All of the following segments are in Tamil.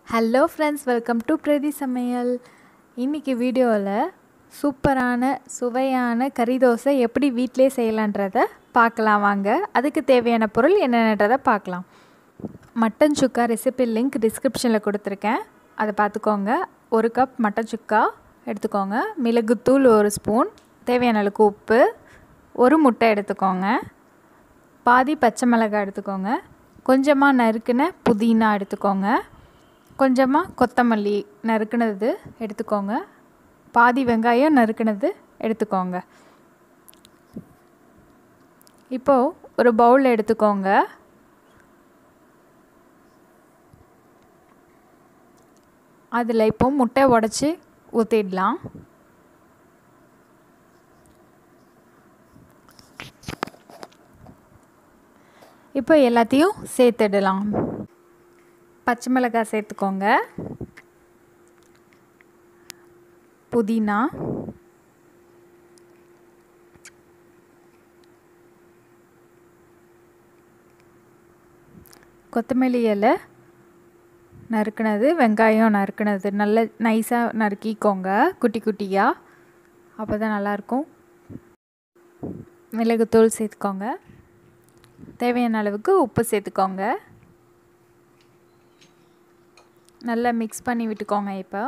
ஹலோ ஃப்ரெண்ட்ஸ் வெல்கம் டு பிரதி சமையல் இன்றைக்கி வீடியோவில் சூப்பரான சுவையான கறி தோசை எப்படி வீட்டிலே செய்யலான்றத பார்க்கலாம் வாங்க அதுக்கு தேவையான பொருள் என்னென்னன்றதை பார்க்கலாம் மட்டன் சுக்கா ரெசிபி லிங்க் டிஸ்கிரிப்ஷனில் கொடுத்துருக்கேன் அதை பார்த்துக்கோங்க ஒரு கப் மட்டன் சுக்கா எடுத்துக்கோங்க மிளகுத்தூள் ஒரு ஸ்பூன் தேவையான அளவுக்கு உப்பு ஒரு முட்டை எடுத்துக்கோங்க பாதி பச்சை மிளகாய் எடுத்துக்கோங்க கொஞ்சமாக நறுக்குன புதினா எடுத்துக்கோங்க கொஞ்சமாக கொத்தமல்லி நறுக்குனது எடுத்துக்கோங்க பாதி வெங்காயம் நறுக்குனது எடுத்துக்கோங்க இப்போது ஒரு பவுல் எடுத்துக்கோங்க அதில் இப்போ முட்டை உடச்சி ஊற்றிடலாம் இப்போ எல்லாத்தையும் சேர்த்துடலாம் பச்சை மிளகாய் சேர்த்துக்கோங்க புதினா கொத்தமல்லி இலை நறுக்குனது வெங்காயம் நறுக்குனது நல்ல நைஸாக நறுக்கிக்கோங்க குட்டி குட்டியாக அப்போ தான் நல்லாயிருக்கும் மிளகுத்தூள் சேர்த்துக்கோங்க தேவையான அளவுக்கு உப்பு சேர்த்துக்கோங்க நல்லா மிக்ஸ் பண்ணி விட்டுக்கோங்க இப்போ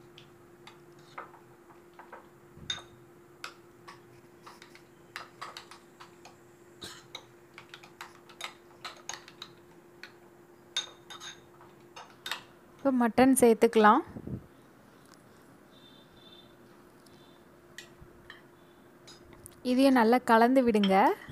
இப்போ மட்டன் சேர்த்துக்கலாம் இதையும் நல்லா கலந்து விடுங்க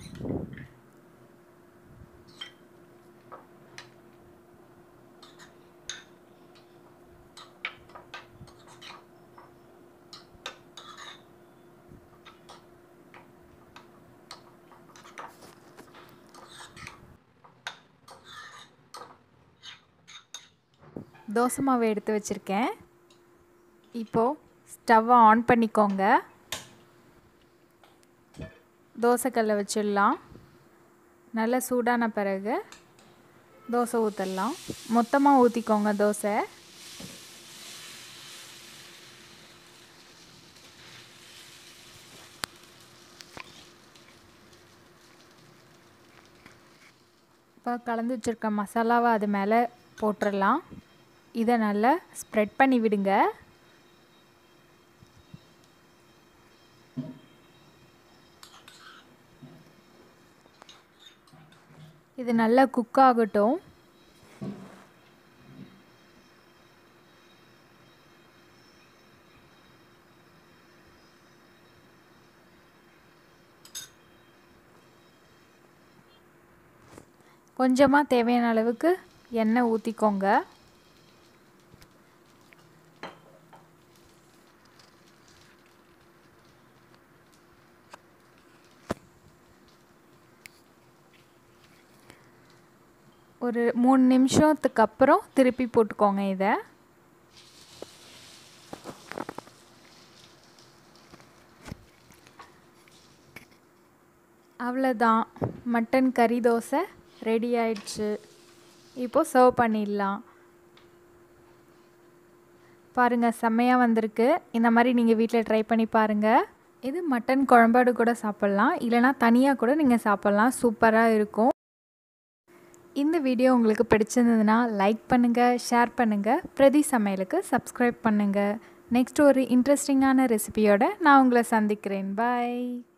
தோசை மாவு எடுத்து வச்சுருக்கேன் இப்போது ஸ்டவ்வை ஆன் பண்ணிக்கோங்க தோசைக்கல்லை வச்சிடலாம் நல்லா சூடான பிறகு தோசை ஊற்றிடலாம் மொத்தமாக ஊற்றிக்கோங்க தோசை இப்போ கலந்து வச்சுருக்க மசாலாவை அது மேலே போட்டுடலாம் இதை நல்லா ஸ்ப்ரெட் பண்ணி விடுங்க இது நல்லா குக் ஆகட்டும் கொஞ்சமாக தேவையான அளவுக்கு எண்ணெய் ஊற்றிக்கோங்க ஒரு மூணு நிமிஷத்துக்கு அப்புறம் திருப்பி போட்டுக்கோங்க இதை அவ்வளோதான் மட்டன் கறி தோசை ரெடி ஆயிடுச்சு இப்போது சர்வ் பண்ணிடலாம் பாருங்கள் செம்மையாக வந்திருக்கு இந்த மாதிரி நீங்கள் வீட்டில் ட்ரை பண்ணி பாருங்கள் இது மட்டன் குழம்பாடு கூட சாப்பிட்லாம் இல்லைனா தனியாக கூட நீங்கள் சாப்பிட்லாம் சூப்பராக இருக்கும் இந்த வீடியோ உங்களுக்கு பிடிச்சிருந்ததுன்னா லைக் பண்ணுங்கள் ஷேர் பண்ணுங்கள் பிரதி சமையலுக்கு சப்ஸ்கிரைப் பண்ணுங்கள் நெக்ஸ்ட் ஒரு இன்ட்ரெஸ்டிங்கான ரெசிபியோட நான் உங்களை சந்திக்கிறேன் பாய்